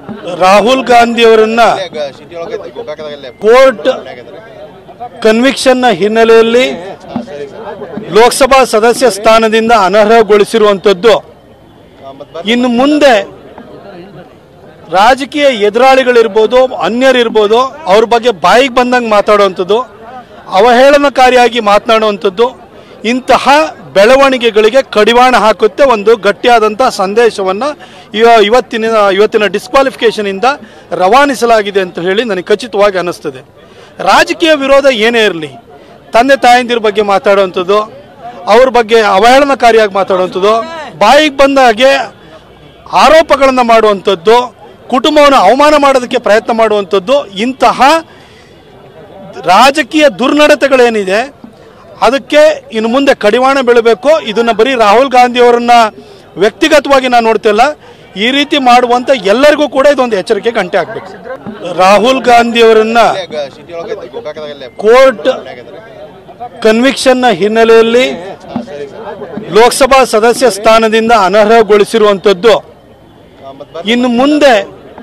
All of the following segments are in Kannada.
ರಾಹುಲ್ ಗಾಂಧಿಯವರನ್ನ ಸಿಟಿ ಒಳಗೆ ಗೋಕಾಕದಾಗಲ್ಲೇ ಕೋರ್ಟ್ ಕನ್ವಿಕ್ಷನ್ನ ಹಿನ್ನೆಲೆಯಲ್ಲಿ ಲೋಕಸಭಾ ಸದಸ್ಯ ಸ್ಥಾನದಿಂದ ಅನರ್ಹಗೊಳಿಸಿರುವಂಥದ್ದು ಇನ್ನು ಮುಂದೆ ರಾಜಕೀಯ ಎದುರಾಳಿಗಳಿರ್ಬೋದು ಅನ್ಯರಿರ್ಬೋದು ಅವ್ರ ಬಗ್ಗೆ ಬಾಯಿಗೆ ಬಂದಂಗೆ ಮಾತಾಡುವಂಥದ್ದು ಅವಹೇಳನಕಾರಿಯಾಗಿ ಮಾತನಾಡುವಂಥದ್ದು ಇಂತಹ ಬೆಳವಣಿಗೆಗಳಿಗೆ ಕಡಿವಾಣ ಹಾಕುತ್ತೆ ಒಂದು ಗಟ್ಟಿಯಾದಂಥ ಸಂದೇಶವನ್ನು ಇವತ್ತಿನ ಇವತ್ತಿನ ಡಿಸ್ಕ್ವಾಲಿಫಿಕೇಷನಿಂದ ರವಾನಿಸಲಾಗಿದೆ ಅಂತ ಹೇಳಿ ನನಗೆ ಖಚಿತವಾಗಿ ಅನ್ನಿಸ್ತದೆ ರಾಜಕೀಯ ವಿರೋಧ ಏನೇ ಇರಲಿ ತಂದೆ ತಾಯಂದಿರ ಬಗ್ಗೆ ಮಾತಾಡುವಂಥದ್ದು ಅವ್ರ ಬಗ್ಗೆ ಅವಹೇಳನಕಾರಿಯಾಗಿ ಮಾತಾಡುವಂಥದ್ದು ಬಾಯಿಗೆ ಬಂದ ಹಾಗೆ ಆರೋಪಗಳನ್ನು ಮಾಡುವಂಥದ್ದು ಕುಟುಂಬವನ್ನು ಅವಮಾನ ಮಾಡೋದಕ್ಕೆ ಪ್ರಯತ್ನ ಮಾಡುವಂಥದ್ದು ಇಂತಹ ರಾಜಕೀಯ ದುರ್ನಡತೆಗಳೇನಿದೆ ಅದಕ್ಕೆ ಇನ್ನು ಮುಂದೆ ಕಡಿವಾಣ ಬೀಳಬೇಕು ಇದನ್ನ ಬರೀ ರಾಹುಲ್ ಗಾಂಧಿ ಅವರನ್ನ ವ್ಯಕ್ತಿಗತವಾಗಿ ನಾನು ನೋಡ್ತಿಲ್ಲ ಈ ರೀತಿ ಮಾಡುವಂತ ಎಲ್ಲರಿಗೂ ಕೂಡ ಇದೊಂದು ಎಚ್ಚರಿಕೆ ಗಂಟೆ ಹಾಕ್ಬೇಕು ರಾಹುಲ್ ಗಾಂಧಿ ಅವರನ್ನ ಸಿಟಿ ಒಳಗೆ ಗೋಕಾಕದಾಗಲ್ಲೇ ಕೋರ್ಟ್ ಕನ್ವಿಕ್ಷನ್ನ ಹಿನ್ನೆಲೆಯಲ್ಲಿ ಲೋಕಸಭಾ ಸದಸ್ಯ ಸ್ಥಾನದಿಂದ ಅನರ್ಹಗೊಳಿಸಿರುವಂಥದ್ದು ಇನ್ನು ಮುಂದೆ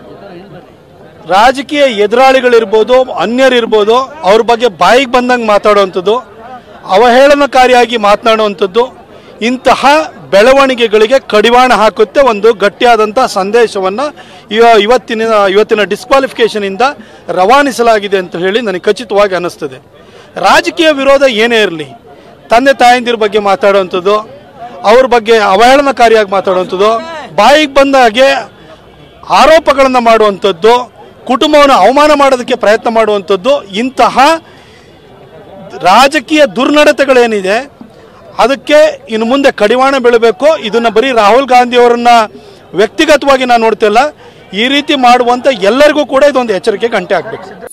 ರಾಜಕೀಯ ಎದುರಾಳಿಗಳಿರ್ಬೋದು ಅನ್ಯರಿರ್ಬೋದು ಅವ್ರ ಬಗ್ಗೆ ಬಾಯಿಗೆ ಬಂದಂಗೆ ಮಾತಾಡುವಂಥದ್ದು ಅವಹೇಳನಕಾರಿಯಾಗಿ ಮಾತನಾಡುವಂಥದ್ದು ಇಂತಹ ಬೆಳವಣಿಗೆಗಳಿಗೆ ಕಡಿವಾಣ ಹಾಕುತ್ತೆ ಒಂದು ಗಟ್ಟಿಯಾದಂಥ ಸಂದೇಶವನ್ನು ಇವತ್ತಿನ ಇವತ್ತಿನ ಡಿಸ್ಕ್ವಾಲಿಫಿಕೇಷನಿಂದ ರವಾನಿಸಲಾಗಿದೆ ಅಂತ ಹೇಳಿ ನನಗೆ ಖಚಿತವಾಗಿ ಅನ್ನಿಸ್ತದೆ ರಾಜಕೀಯ ವಿರೋಧ ಏನೇ ಇರಲಿ ತಂದೆ ತಾಯಂದಿರ ಬಗ್ಗೆ ಮಾತಾಡುವಂಥದ್ದು ಅವ್ರ ಬಗ್ಗೆ ಅವಹೇಳನಕಾರಿಯಾಗಿ ಮಾತಾಡುವಂಥದ್ದು ಬಾಯಿಗೆ ಬಂದ ಹಾಗೆ ಆರೋಪಗಳನ್ನು ಮಾಡುವಂಥದ್ದು ಕುಟುಂಬವನ್ನು ಅವಮಾನ ಮಾಡೋದಕ್ಕೆ ಪ್ರಯತ್ನ ಮಾಡುವಂಥದ್ದು ಇಂತಹ ರಾಜಕೀಯ ದುರ್ನಡತೆಗಳೇನಿದೆ ಅದಕ್ಕೆ ಇನ್ನು ಮುಂದೆ ಕಡಿವಾಣ ಬೀಳಬೇಕು ಇದನ್ನ ಬರೀ ರಾಹುಲ್ ಗಾಂಧಿ ಅವರನ್ನ ವ್ಯಕ್ತಿಗತವಾಗಿ ನಾನು ನೋಡ್ತಿಲ್ಲ ಈ ರೀತಿ ಮಾಡುವಂತ ಎಲ್ಲರಿಗೂ ಕೂಡ ಇದೊಂದು ಎಚ್ಚರಿಕೆ ಗಂಟೆ ಹಾಕ್ಬೇಕು